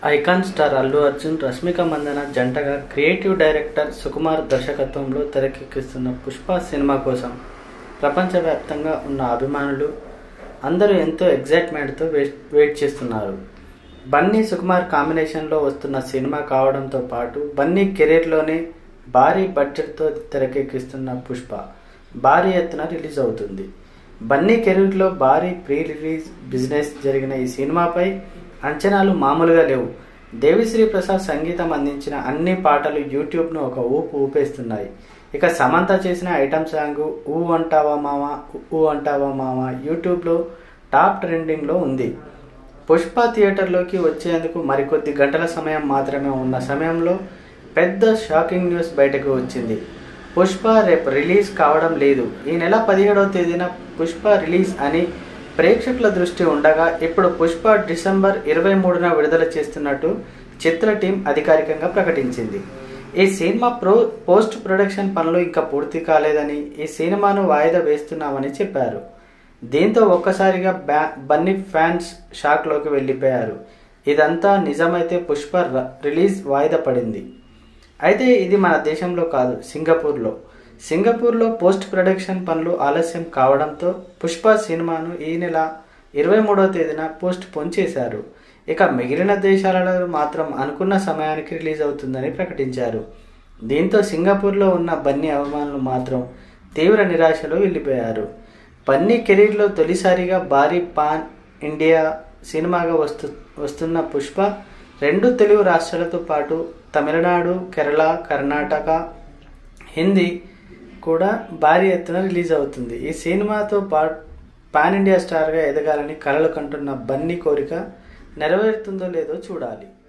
icon star Allu Arjun Rashmika Mandanna జంటగా creative director Sukumar దర్శకత్వంలో తెరకెక్కిస్తున్న Pushpa cinema కోసం ప్రపంచవ్యాప్తంగా ఉన్న అభిమానులు అందరూ ఎంతో ఎగ్జైట్మెంట్తో వెయిట్ వెయిట్ చేస్తున్నారు బన్నీ సుకుమార్ కాంబినేషన్లో వస్తున్న సినిమా కావడంతో పాటు బన్నీ కెరీర్లోనే భారీ బడ్జెట్తో తెరకెక్కిస్తున్న పుష్ప భారీ ఎత్తున రిలీజ్ అవుతుంది బన్నీ కెరీర్లో భారీ ప్రీ రిలీజ్ బిజినెస్ జరిగిన ఈ సినిమాపై అంచనాలు మామూలుగా లేవు దేవిశ్రీ ప్రసాద్ సంగీతం అందించిన అన్ని పాటలు యూట్యూబ్ను ఒక ఊపు ఊపేస్తున్నాయి ఇక సమంత చేసిన ఐటమ్ సాంగ్ ఊ అంటావా మామ ఊ అంటావా మామ యూట్యూబ్లో టాప్ ట్రెండింగ్లో ఉంది పుష్ప థియేటర్లోకి వచ్చేందుకు మరికొద్ది గంటల సమయం మాత్రమే ఉన్న సమయంలో పెద్ద షాకింగ్ న్యూస్ బయటకు వచ్చింది పుష్ప రేపు రిలీజ్ కావడం లేదు ఈ నెల పదిహేడవ తేదీన పుష్ప రిలీజ్ అని ప్రేక్షకుల దృష్టి ఉండగా ఇప్పుడు పుష్ప డిసెంబర్ ఇరవై మూడున విడుదల చేస్తున్నట్టు చిత్ర టీం అధికారికంగా ప్రకటించింది ఈ సినిమా ప్రో పోస్ట్ ప్రొడక్షన్ పనులు ఇంకా పూర్తి కాలేదని ఈ సినిమాను వాయిదా వేస్తున్నామని చెప్పారు దీంతో ఒక్కసారిగా బ్యా బన్నీ ఫ్యాన్స్ షాక్లోకి వెళ్ళిపోయారు ఇదంతా నిజమైతే పుష్ప ర- రిలీజ్ వాయిదా పడింది అయితే ఇది మన దేశంలో కాదు సింగపూర్లో సింగపూర్లో పోస్ట్ ప్రొడక్షన్ పనులు ఆలస్యం కావడంతో పుష్ప సినిమాను ఈ నెల ఇరవై మూడవ తేదీన పోస్ట్ పోన్ చేశారు ఇక మిగిలిన దేశాలలో మాత్రం అనుకున్న సమయానికి రిలీజ్ అవుతుందని ప్రకటించారు దీంతో సింగపూర్లో ఉన్న బన్నీ అభిమానులు మాత్రం తీవ్ర నిరాశలో వెళ్ళిపోయారు బన్నీ కెరీర్లో తొలిసారిగా భారీ పాన్ ఇండియా సినిమాగా వస్తు వస్తున్న పుష్ప రెండు తెలుగు రాష్ట్రాలతో పాటు తమిళనాడు కేరళ కర్ణాటక హిందీ కూడా భారీ ఎత్తున రిలీజ్ అవుతుంది ఈ సినిమాతో పాటు పాన్ ఇండియా స్టార్గా ఎదగాలని కలలు కంటున్న బన్నీ కోరిక నెరవేరుతుందో లేదో చూడాలి